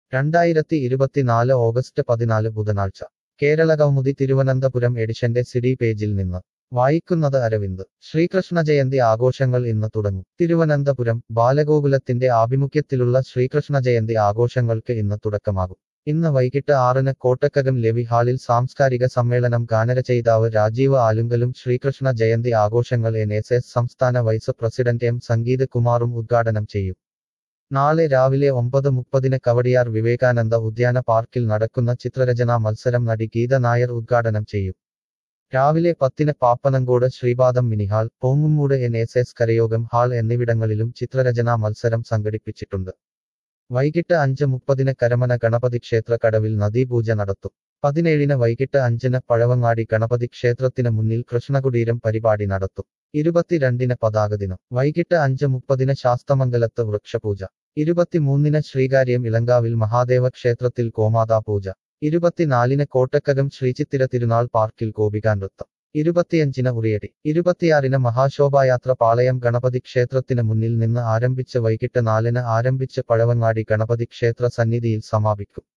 രണ്ടായിരത്തി ഇരുപത്തിനാല് ഓഗസ്റ്റ് പതിനാല് ബുധനാഴ്ച കേരളകൗമുദി തിരുവനന്തപുരം എഡിഷന്റെ സിഡി പേജിൽ നിന്ന് വായിക്കുന്നത് അരവിന്ദ് ശ്രീകൃഷ്ണ ജയന്തി ആഘോഷങ്ങൾ ഇന്ന് തുടങ്ങും തിരുവനന്തപുരം ബാലഗോകുലത്തിന്റെ ആഭിമുഖ്യത്തിലുള്ള ശ്രീകൃഷ്ണ ജയന്തി ആഘോഷങ്ങൾക്ക് ഇന്ന് തുടക്കമാകും ഇന്ന് വൈകിട്ട് ആറിന് കോട്ടക്കകം ലെവി ഹാളിൽ സാംസ്കാരിക സമ്മേളനം ഗാനരചയിതാവ് രാജീവ് ആലുങ്കലും ശ്രീകൃഷ്ണ ജയന്തി ആഘോഷങ്ങൾ എൻ എസ് എസ് സംസ്ഥാന വൈസ് പ്രസിഡന്റ് എം സംഗീത് കുമാറും ഉദ്ഘാടനം ചെയ്യും നാളെ രാവിലെ ഒമ്പത് മുപ്പതിന് കവടിയാർ വിവേകാനന്ദ ഉദ്യാന പാർക്കിൽ നടക്കുന്ന ചിത്രരചനാ മത്സരം നടി ഗീത നായർ ഉദ്ഘാടനം ചെയ്യും രാവിലെ പത്തിന് Pappanamcode Sreepadam mini hall Pongumoodu N S S Karayogam hall എന്നിവിടങ്ങളിലും ചിത്രരചനാ മത്സരം സംഘടിപ്പിച്ചിട്ടുണ്ട് വൈകിട്ട് അഞ്ച് മുപ്പതിന് കരമന ഗണപതി ക്ഷേത്ര കടവിൽ നദീപൂജ നടത്തും പതിനേഴിന് വൈകിട്ട് അഞ്ചിന് പഴവങ്ങാടി ഗണപതി ക്ഷേത്രത്തിന് മുന്നിൽ കൃഷ്ണകുടീരം പരിപാടി നടത്തും ഇരുപത്തിരണ്ടിന് പതാക ദിനം വൈകിട്ട് അഞ്ച് മുപ്പതിന് ശാസ്തമംഗലത്ത് വൃക്ഷപൂജ ഇരുപത്തിമൂന്നിന് ശ്രീകാര്യം ഇളങ്കാവിൽ മഹാദേവ ക്ഷേത്രത്തിൽ കോമാതാ പൂജ ഇരുപത്തിനാലിന് കോട്ടക്കകം ശ്രീചിത്തിര തിരുനാൾ പാർക്കിൽ ഗോപികാ നൃത്തം ഇരുപത്തിയഞ്ചിന് ഉറിയടി ഇരുപത്തിയാറിന് മഹാശോഭായാത്ര പാളയം ഗണപതി ക്ഷേത്രത്തിന് മുന്നിൽ നിന്ന് ആരംഭിച്ച് വൈകിട്ട് നാലിന് ആരംഭിച്ച് പഴവങ്ങാടി ഗണപതി ക്ഷേത്ര സന്നിധിയിൽ സമാപിക്കും